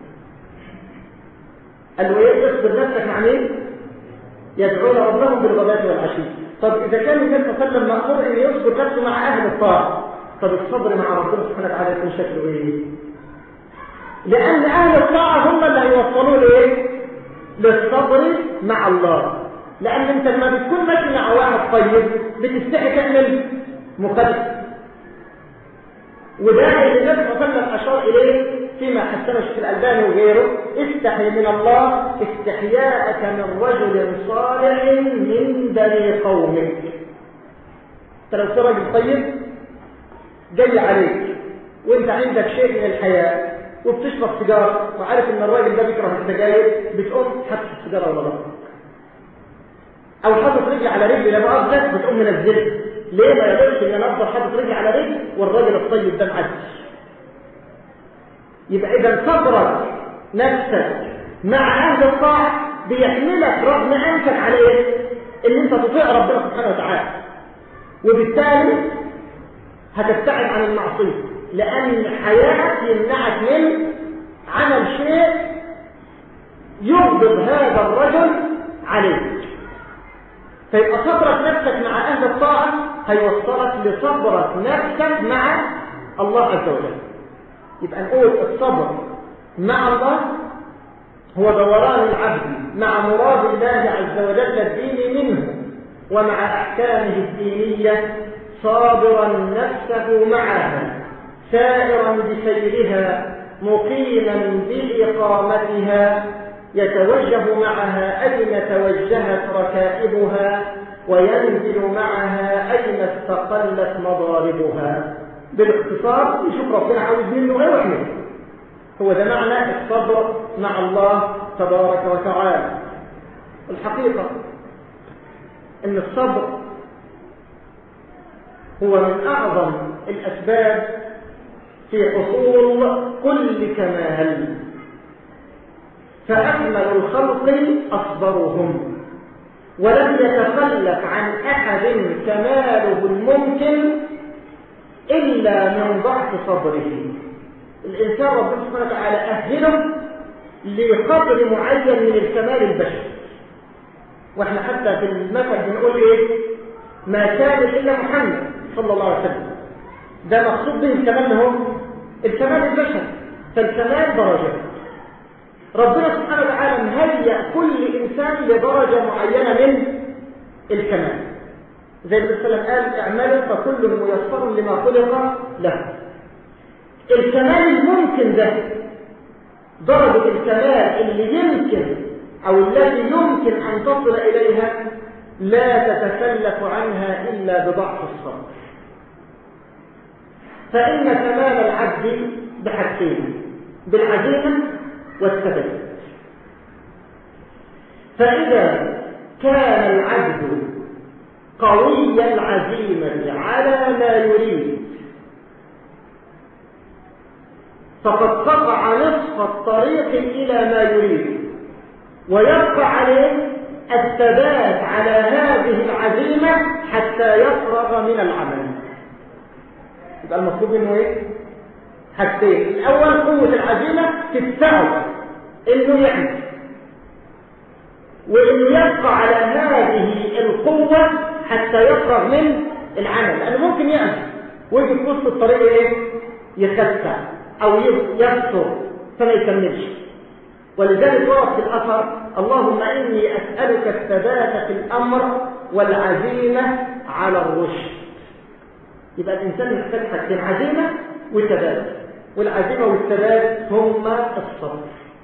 S1: قال له ايه اصبر نفسك مع مين يدعون ربهم بالغداة والعشي طب اذا كان النبي صلى الله عليه وسلم مأمور ان يصبر نفسه مع اهل الطاعة طب الصبر مع ربنا سبحانه وتعالى يكون شكله ايه لان اهل الطاعة هم اللي هيوصلوا لايه للصبر مع الله لان انت لما بتكون ماشي مع واحد طيب بتستحي تعمل مقدس وده اللي النبي صلى الله عليه وسلم اشار اليه فيما حسنه الشيخ الالباني وغيره استحي من الله استحياءك من رجل صالح من بني قومك انت لو في راجل طيب جاي عليك وانت عندك شيء من الحياه وبتشرب سيجاره وعارف ان الراجل ده بيكره السجاير بتقوم حاطط السيجاره ولا لا او حاطط رجل على رجل لا مؤاخذه بتقوم منزلها ليه ما يقدرش ان انا افضل حاطط رجلي على رجل والراجل الطيب ده معدي يبقى اذا صبرك نفسك مع اهل الطاعه بيحملك رغم انفك عليه ان انت تطيع ربنا سبحانه وتعالى وبالتالي هتبتعد عن المعصيه لان حياتك يمنعك من عمل شيء يغضب هذا الرجل عليك فيبقى صبرك نفسك مع أهل الطاعة هيوصلك لصبرك نفسك مع الله عز وجل يبقى نقول الصبر مع الله هو دوران العبد مع مراد الله عز وجل الدين منه ومع أحكامه الدينية صابرا نفسه معها سائرا بسيرها مقيما بإقامتها يتوجه معها أين توجهت ركائبها وينزل معها أين استقلت مضاربها بالاختصار يشوف ربنا عاوز منه ايه ويعمله هو ده معنى الصبر مع الله تبارك وتعالى الحقيقة ان الصبر هو من أعظم الأسباب في حصول كل كمال فأكمل الخلق أصبرهم ولم يتخلف عن أحد كماله الممكن إلا من ضعف صبره الإنسان ربنا سبحانه وتعالى أهله لقدر معين من الكمال البشري واحنا حتى في المثل بنقول ايه ما كان الا محمد صلى الله عليه وسلم ده مقصود به الكمال هو الكمال البشري فالكمال درجات ربنا سبحانه وتعالى مهيأ كل انسان لدرجه معينه من الكمال زي ما النبي قال اعملوا فكل ميسر لما خلق له الكمال الممكن ده درجة الكمال اللي يمكن أو التي يمكن أن تصل إليها لا تتكلف عنها إلا بضعف الصبر فإن كمال العبد بحاجتين بالعزيمة والثبات فإذا كان العبد قوي العزيمة على ما يريد فقد قطع نصف الطريق إلى ما يريد ويبقى عليه الثبات على هذه العزيمة حتى يفرغ من العمل يبقى المطلوب منه ايه؟ حاجتين الأول قوة العزيمة تدفعه إنه يعمل وإنه يبقى على هذه القوة حتى يفرغ من العمل لأنه ممكن يعمل ويجي في وسط الطريق ايه؟ يخسع أو يبصر فما يكملش ولذلك ورد في الأثر اللهم إني أسألك الثبات في الأمر والعزيمة على الرشد يبقى الإنسان محتاج حاجتين عزيمة وثبات والعزيمة والثبات هما الصبر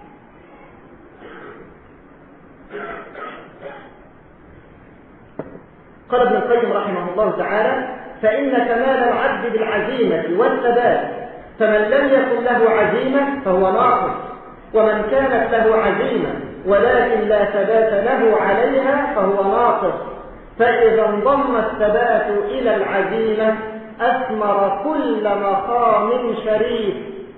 S1: قال ابن القيم رحمه الله تعالى فإن كمال العبد بالعزيمة والثبات فمن لم يكن له عزيمة فهو ناقص ومن كانت له عزيمة ولكن لا ثبات له عليها فهو ناقص فإذا انضم الثبات إلى العزيمة أثمر كل مقام شريف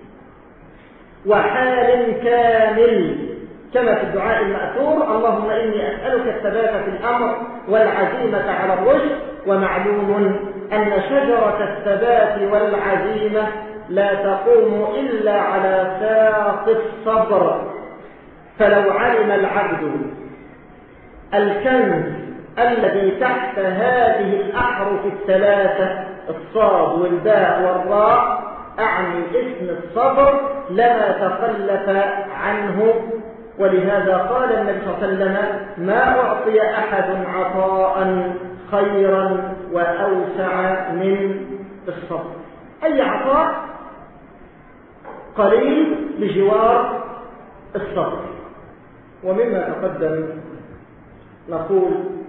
S1: وحال كامل كما في الدعاء المأثور اللهم إني أسألك الثبات في الأمر والعزيمة على الرشد ومعلوم أن شجرة الثبات والعزيمة لا تقوم إلا على ساق الصبر فلو علم العبد الكنز الذي تحت هذه الأحرف الثلاثة الصاد والباء والراء أعني اسم الصبر لما تخلف عنه ولهذا قال النبي صلى الله عليه وسلم ما أعطي أحد عطاء خيرا وأوسع من الصبر أي عطاء قليل بجوار الصبر ومما تقدم نقول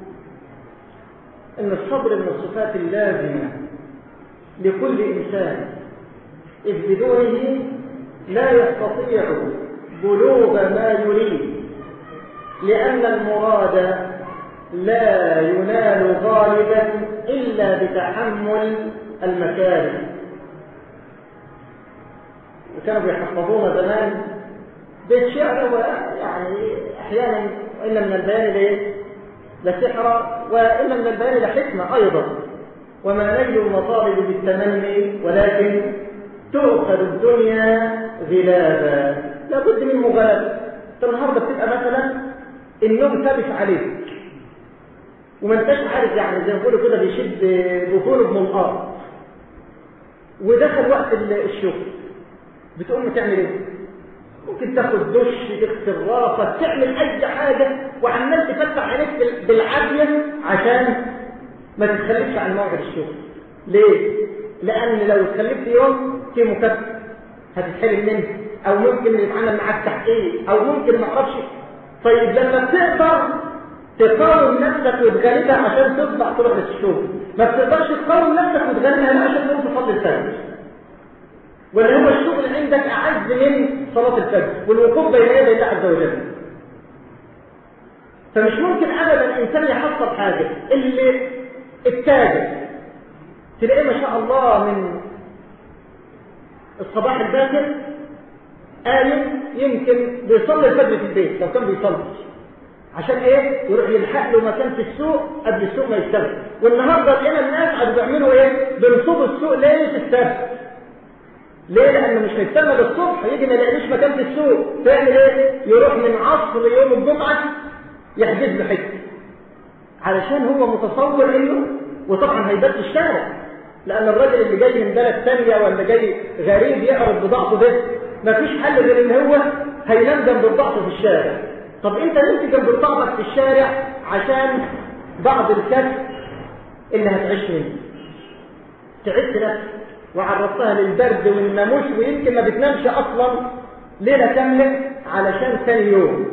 S1: ان الصبر من الصفات اللازمه لكل انسان اذ بدونه لا يستطيع بلوغ ما يريد لان المراد لا ينال غالبا الا بتحمل المكاره وكانوا بيحفظونا زمان بيت شعر ويعني احيانا الا من البيان لايه؟ لسحر والا من البيان لحكمه ايضا وما نيل المطالب بالتمني ولكن تؤخذ الدنيا غلابا لابد من مغالبه انت النهارده بتبقى مثلا النوم ثابت عليك وما انتش عارف يعني زي ما بيقولوا كده بيشد بطوله بمنقار ودخل وقت الشغل بتقوم تعمل ايه ممكن تاخد دش تغسل راسك تعمل اي حاجه وعمال تفتح عينيك بالعافيه عشان ما تتخلفش عن موعد الشغل ليه لان لو اتخلفت يوم في مكافاه هتتحرم منه او ممكن يتعامل معاك تحقيق او ممكن ما اعرفش طيب لما تقدر تقاوم نفسك وتغلبها عشان تطلع تروح للشغل ما بتقدرش تقاوم نفسك وتغلبها عشان تقوم تصلي الفجر ولا هو الشغل عندك أعز من صلاة الفجر والوقوف بين يدي الله عز وجل فمش ممكن أبدا إنسان يحصل حاجة اللي التاجر تلاقيه ما شاء الله من الصباح الباكر قايم يمكن بيصلي الفجر في البيت لو كان بيصلي عشان ايه يروح يلحق له مكان في السوق قبل السوق ما يشتغل والنهارده لقينا الناس قاعدوا بيعملوا ايه بينصبوا السوق ليله السبت ليه لانه مش هيستنى للصبح يجي ما يلاقيش مكان في السوق تعمل ايه يروح من عصر يوم الجمعه يحجز له حته علشان هو متصور انه وطبعا هيبات في الشارع لان الراجل اللي جاي من بلد ثانيه ولا جاي غريب يعرض بضاعته ده مفيش حل غير ان هو هينام جنب بضاعته في الشارع طب انت نمت جنب بضاعتك في الشارع عشان بعض الكسب اللي هتعيش منه تعبت نفسك وعرضتها للبرد والناموس ويمكن ما بتنامش اصلا ليله كامله علشان ثاني يوم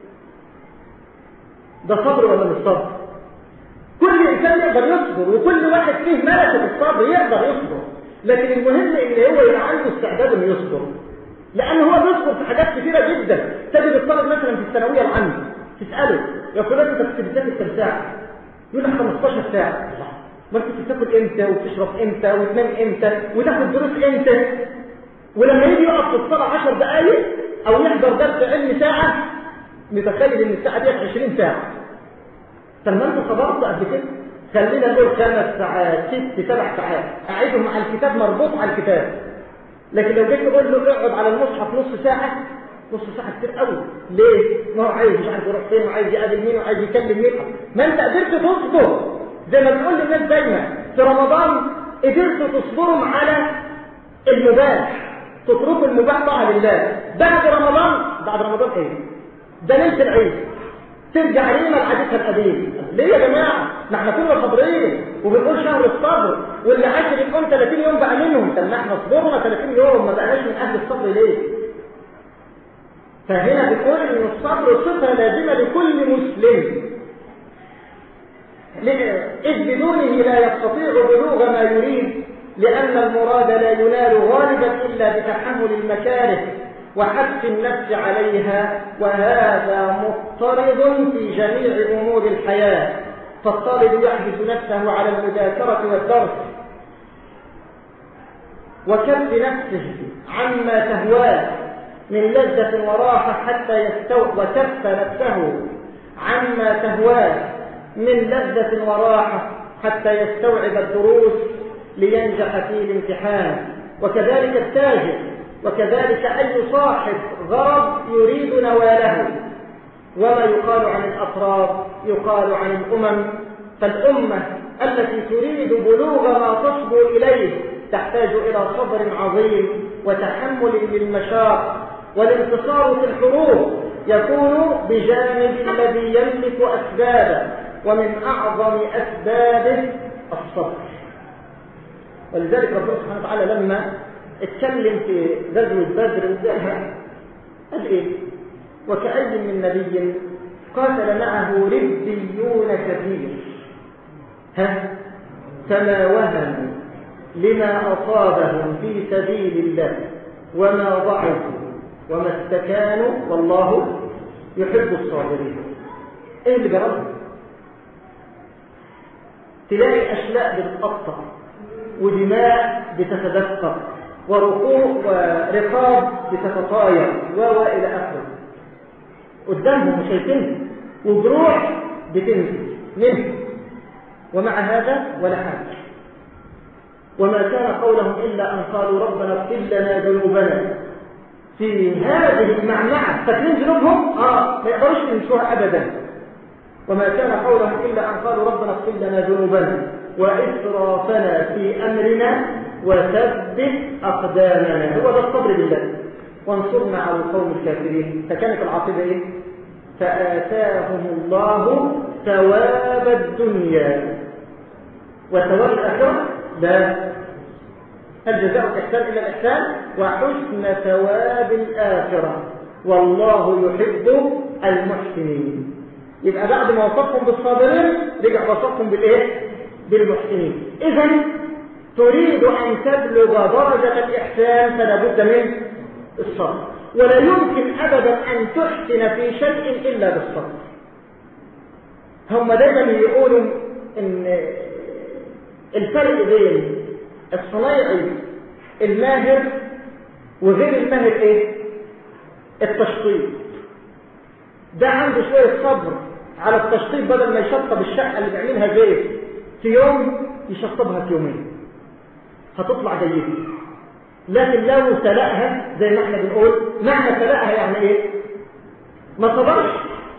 S1: ده صبر ولا مش صبر كل انسان يقدر يصبر وكل واحد فيه ملكه الصبر يقدر يصبر لكن المهم ان هو يبقى عنده استعداد انه يصبر لان هو بيصبر في حاجات كثيره جدا تجد الطالب مثلا في الثانويه العامه تساله يا فلان انت بتذاكر كام ساعه يقول لك 15 ساعه ما انت بتاكل امتى وبتشرب امتى وتنام امتى وتاخد دروس امتى ولما يجي يقف في الصلاه 10 دقائق او يحضر درس علم ساعه متخيل ان الساعه دي 20 ساعه طب ما انت صبرت قبل كده خلينا نقول خمس ساعات ست سبع ساعات اعيدهم مع الكتاب مربوط على الكتاب لكن لو جيت تقول له اقعد على المصحف نص ساعه نص ساعه كتير قوي ليه ما هو عايز مش عارف يروح فين وعايز يقابل مين وعايز يكلم مين ما انت قدرت تصبر زي ما بنقول للناس دايما في رمضان قدرتوا تصبروا على المباح تتركوا المباح طاعه لله بعد رمضان بعد رمضان ايه ده ليله العيد ترجع لينا لعادتها القديم ليه يا جماعه ما احنا كنا صابرين وبنقول شهر الصبر واللي عاش يكون 30 يوم بقى منهم طب ما احنا صبرنا 30 يوم ما بقناش من اهل الصبر ليه فهنا بنقول ان الصبر صفه لازمه لكل مسلم إذ بدونه لا يستطيع بلوغ ما يريد لأن المراد لا ينال غالبا إلا بتحمل المكاره وحث النفس عليها وهذا مضطرد في جميع أمور الحياة فالطالب يحبس نفسه على المذاكرة والدرس وكف نفسه عما تهواه من لذة وراحة حتى يستوعب وكف نفسه عما تهواه من لذة وراحة حتى يستوعب الدروس لينجح في الامتحان وكذلك التاجر وكذلك أي صاحب غرض يريد نواله وما يقال عن الأفراد يقال عن الأمم فالأمة التي تريد بلوغ ما تصبو إليه تحتاج إلى صبر عظيم وتحمل للمشاق والانتصار في الحروب يكون بجانب الذي يملك أسبابه ومن أعظم أسبابه الصبر ولذلك ربنا سبحانه وتعالى لما اتكلم في غزوة بدر وزيها قال إيه وكأي من نبي قاتل معه ربيون كثير ها فما وهنوا لما أصابهم في سبيل الله وما ضعفوا وما استكانوا والله يحب الصابرين ايه اللي جرى تلاقي اشلاء بتتقطع ودماء بتتدفق ورقوع ورقاب بتتطاير و الى اخره قدامهم شايفينها وجروح بتنزل منه ومع هذا ولا حاجه وما كان قولهم الا ان قالوا ربنا اغفر لنا ذنوبنا في هذه المعنعه فاكرين ذنوبهم اه ما يقدروش ينسوها ابدا وما كان قولهم إلا أن قالوا ربنا اغفر لنا ذنوبنا وإسرافنا في أمرنا وثبت أقدامنا هو ده الصبر بالله وانصرنا على القوم الكافرين فكانت العاقبة إيه؟ فآتاهم الله ثواب الدنيا وثواب الآخرة لا هل جزاء الإحسان إلا الإحسان وحسن ثواب الآخرة والله يحب المحسنين يبقى بعد ما وصفهم بالصابرين رجع وصفهم بالايه بالمحسنين اذا تريد ان تبلغ درجه الاحسان فلا بد من الصبر ولا يمكن ابدا ان تحسن في شيء الا بالصبر هم دايما يقولوا ان الفرق بين الصنايعي الماهر وغير الماهر ايه التشطيب ده عنده شويه صبر على التشطيب بدل ما يشطب الشقة اللي بيعملها زيت في يوم يشطبها في يومين هتطلع جيدة لكن لو سلقها زي ما احنا بنقول معنى سلقها يعني ايه ما صبرش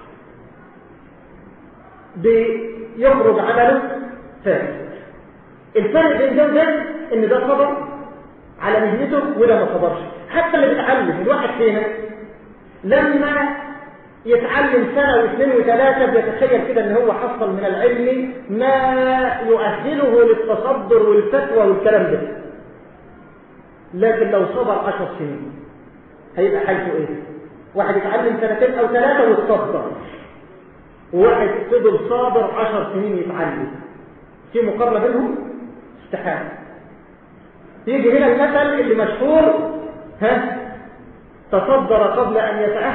S1: بيخرج عمله فاسد الفرق بين ده وده ان ده صبر على مهنته وده ما صبرش حتى اللي بيتعلم الواحد فينا لما يتعلم سنة واثنين وثلاثة بيتخيل كده ان هو حصل من العلم ما يؤهله للتصدر والفتوى والكلام ده لكن لو صبر عشر سنين هيبقى حالته ايه واحد يتعلم سنتين او ثلاثة ويتصدر وواحد فضل صابر عشر سنين يتعلم في مقارنة بينهم استحالة يجي هنا المثل اللي مشهور ها تصدر قبل ان يتأهل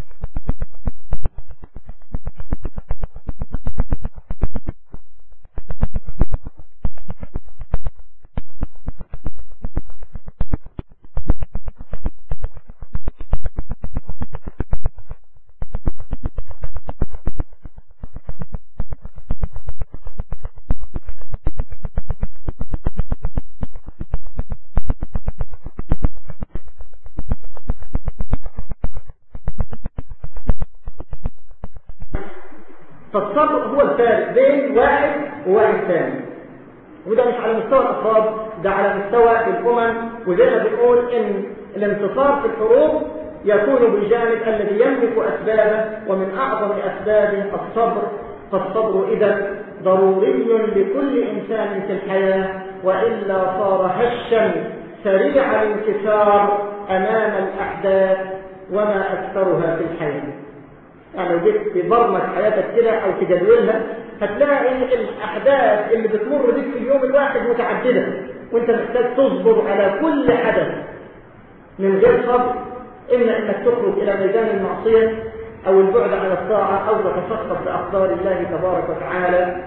S1: فالصبر هو الفارق بين واحد وواحد ثاني وده مش على مستوى الافراد ده على مستوى الامم وزي ما بنقول ان الانتصار في الحروب يكون بالجانب الذي يملك اسبابه ومن اعظم اسبابه الصبر فالصبر اذا ضروري لكل انسان في الحياه والا صار هشا سريع الانكسار امام الاحداث وما اكثرها في الحياه يعني لو جيت تبرمج حياتك كده او تجدولها هتلاقي الاحداث اللي بتمر بيك في اليوم الواحد متعدده وانت محتاج تصبر على كل حدث من غير صبر اما انك تخرج الى ميدان المعصيه او البعد عن الطاعه او تتسخط باقدار الله تبارك وتعالى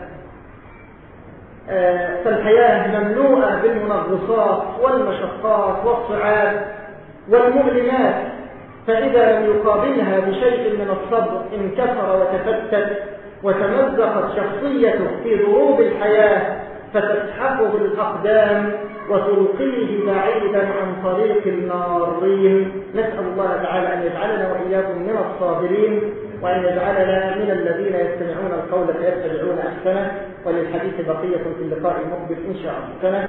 S1: آه فالحياه مملوءه بالمنغصات والمشقات والصعاب والمؤلمات فإذا لم يقابلها بشيء من الصبر انكسر وتفتت وتمزقت شخصيته في ضروب الحياة فتسحقه الأقدام وتلقيه بعيدا عن طريق المارين نسأل الله تعالى أن يجعلنا وإياكم من الصابرين وأن يجعلنا من الذين يستمعون القول فيتبعون أحسنه وللحديث بقية في اللقاء المقبل إن شاء الله